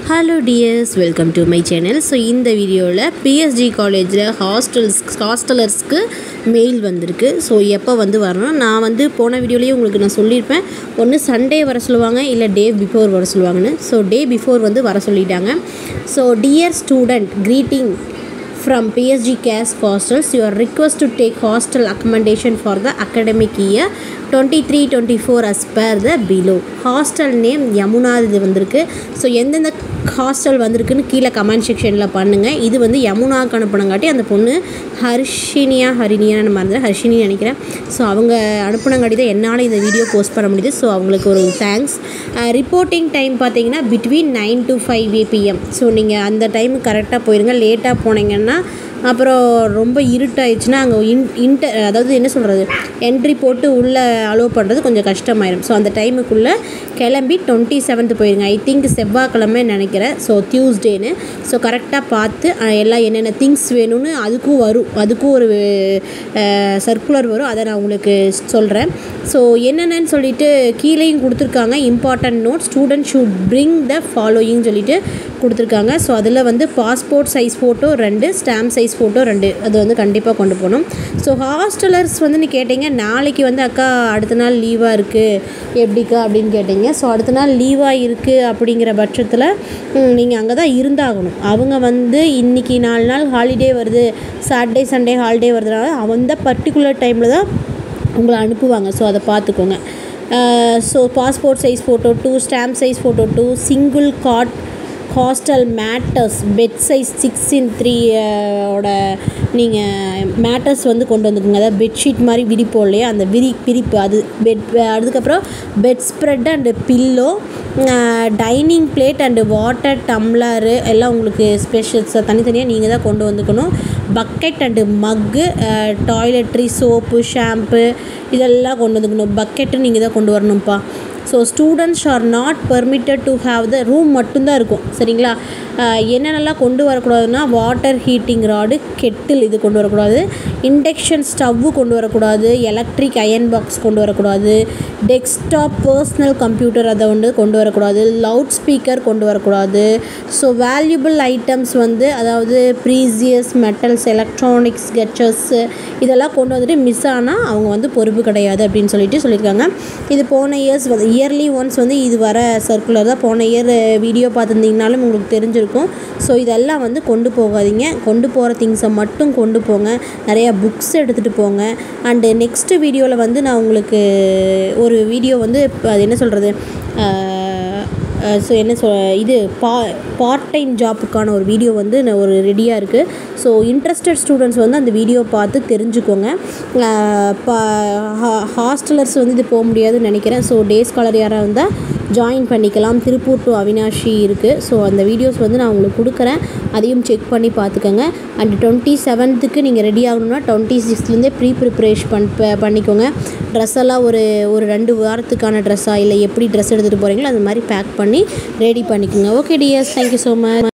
Hello dears welcome to my channel so இந்த வீடியோவில் PSG காலேஜில் ஹாஸ்டல்ஸ் ஹாஸ்டலர்ஸ்க்கு மெயில் வந்திருக்கு ஸோ எப்போ வந்து வரணும் நான் வந்து போன வீடியோலேயே உங்களுக்கு நான் சொல்லியிருப்பேன் ஒன்று சண்டே வர சொல்லுவாங்க இல்லை டே பிஃபோர் வர சொல்லுவாங்கன்னு ஸோ டே பிஃபோர் வந்து வர சொல்லிட்டாங்க so dear student greeting from PSG CAS Hostels, you are request to take hostel accommodation for the academic year 23-24 as per the below. Hostel name Yamuna இது வந்திருக்கு ஸோ எந்தெந்த hostel வந்திருக்குன்னு கீழே கமெண்ட் செக்ஷனில் பண்ணுங்கள் இது வந்து யமுனாவுக்கு அனுப்புனங்காட்டி அந்த பொண்ணு ஹர்ஷினியா ஹரிணியான்னு மறந்து ஹர்ஷினி நினைக்கிறேன் ஸோ அவங்க அனுப்புனங்காட்டி தான் என்னால் இந்த வீடியோ போஸ்ட் பண்ண முடியுது ஸோ அவங்களுக்கு ஒரு தேங்க்ஸ் ரிப்போர்ட்டிங் டைம் பார்த்தீங்கன்னா between nine to five APM so நீங்கள் அந்த டைம் கரெக்டாக போயிருங்க லேட்டாக போனீங்கன்னா அப்புறம் ரொம்ப இருட்டாயிடுச்சுன்னா அங்கே இன் இன்ட அதாவது என்ன சொல்கிறது என்ட்ரி போட்டு உள்ளே அலோவ் பண்ணுறது கொஞ்சம் கஷ்டமாயிடும் ஸோ அந்த டைமுக்குள்ளே கிளம்பி டுவெண்ட்டி செவன்த் போயிருங்க ஐ திங்க் செவ்வாய்க்கிழமை நினைக்கிறேன் ஸோ டியூஸ்டேன்னு ஸோ கரெக்டாக பார்த்து அஹ், எல்லாம் என்னென்ன திங்ஸ் வேணும்னு அதுக்கும் வரும் அதுக்கும் ஒரு சர்க்குலர் வரும் அதை நான் உங்களுக்கு சொல்கிறேன் ஸோ என்னென்னு சொல்லிட்டு கீழேயும் கொடுத்துருக்காங்க important note student should bring the following சொல்லிட்டு கொடுத்துருக்காங்க ஸோ அதில் வந்து பாஸ்போர்ட் சைஸ் ஃபோட்டோ ரெண்டு ஸ்டாம்ப் சைஸ் ஃபோட்டோ ரெண்டு அது வந்து கண்டிப்பாக கொண்டு போகணும் ஸோ ஹாஸ்டலர்ஸ் வந்து நீ கேட்டீங்க நாளைக்கு வந்து அக்கா அடுத்த நாள் லீவாக இருக்குது எப்படிக்கா அப்படின்னு கேட்டீங்க ஸோ அடுத்த நாள் லீவாக இருக்குது அப்படிங்கிற பட்சத்தில் நீங்கள் அங்கே தான் இருந்தாகணும் அவங்க வந்து இன்றைக்கி நாலு நாள் ஹாலிடே வருது சாட்டர்டே சண்டே ஹாலிடே வருதுனால அந்த பர்டிகுலர் டைமில் தான் உங்களை அனுப்புவாங்க ஸோ அதை பார்த்துக்கோங்க so passport size photo two stamp size photo two single cot hostel mattress bed size six in three ஓட நீங்கள் மேட்டர்ஸ் வந்து கொண்டு வந்துக்குங்க அதாவது பெட்ஷீட் மாதிரி விரிப்போம் இல்லையா அந்த விரி விரிப்பு அது பெட் அதுக்கப்புறம் bed spread and pillow dining plate and water tumbler எல்லாம் உங்களுக்கு ஸ்பெஷல்ஸ் தனித்தனியாக நீங்கள் தான் கொண்டு வந்துக்கணும் bucket and mug toiletry soap shampoo இதெல்லாம் கொண்டு வந்துக்கணும் பக்கெட்டு நீங்கள் தான் கொண்டு வரணும்ப்பா so students are not permitted to have the room மட்டும்தான் இருக்கும் சரிங்களா அஹ் என்னென்னலாம் கொண்டு வரக்கூடாதுன்னா வாட்டர் ஹீட்டிங் ராடு கெட்டில் இது கொண்டு வரக்கூடாது இண்டக்ஷன் ஸ்டவ்வு கொண்டு வரக்கூடாது எலக்ட்ரிக் அயன் பாக்ஸ் கொண்டு வரக்கூடாது டெஸ்க்டாப் பர்சனல் கம்ப்யூட்டர் அதை வந்து கொண்டு வரக்கூடாது லவுட் ஸ்பீக்கர் கொண்டு வரக்கூடாது ஸோ வேல்யூபிள் ஐட்டம்ஸ் வந்து அதாவது ப்ரீசியஸ் மெட்டல்ஸ் எலக்ட்ரானிக்ஸ் கெச்சர்ஸு இதெல்லாம் கொண்டு வந்துட்டு மிஸ் ஆனால் அவங்க வந்து பொறுப்பு கிடையாது அப்படின்னு சொல்லிட்டு சொல்லியிருக்காங்க இது போன இயர்ஸ் வந்து இயர்லி ஒன்ஸ் வந்து இது வர சர்க்குலர் தான் போன இயர் வீடியோ பார்த்துருந்தீங்கனாலும் உங்களுக்கு தெரிஞ்சிருக்கும் ஸோ இதெல்லாம் வந்து கொண்டு போகாதீங்க கொண்டு போகிற திங்ஸை மட்டும் கொண்டு போங்க நிறையா புக்ஸ் எடுத்துகிட்டு போங்க அண்டு நெக்ஸ்ட்டு வீடியோவில் வந்து நான் உங்களுக்கு ஒரு வீடியோ வந்து இப்ப அது என்ன சொல்கிறது ஸோ என்ன சொல் இது பா பார்ட் டைம் ஜாப்புக்கான ஒரு வீடியோ வந்து நான் ஒரு ரெடியாக இருக்குது ஸோ இன்ட்ரெஸ்டட் ஸ்டூடெண்ட்ஸ் வந்து அந்த வீடியோ பார்த்து தெரிஞ்சுக்கோங்க ஹாஸ்டலர்ஸ் வந்து இது போக முடியாதுன்னு நினைக்கிறேன் ஸோ டே ஸ்காலர் யாராக இருந்தால் ஜாயின் பண்ணிக்கலாம் திருப்பூர் டு அவினாஷி இருக்குது ஸோ அந்த வீடியோஸ் வந்து நான் உங்களுக்கு கொடுக்குறேன் அதையும் செக் பண்ணி பார்த்துக்கோங்க அண்ட் டுவெண்ட்டி செவன்த்துக்கு நீங்கள் ரெடி ஆகணும்னா டுவெண்ட்டி சிக்ஸ்லேருந்தே ப்ரீ ப்ரிப்ரேஷன் பண் ப- பண்ணிக்கோங்க ட்ரெஸ் எல்லாம் ஒரு ஒரு ரெண்டு வாரத்துக்கான ட்ரெஸ்ஸாக இல்லை எப்படி ட்ரெஸ் எடுத்துகிட்டு போகிறீங்களோ அந்த மாதிரி பேக் பண்ணி ரெடி பண்ணிக்கோங்க okay dears thank you so much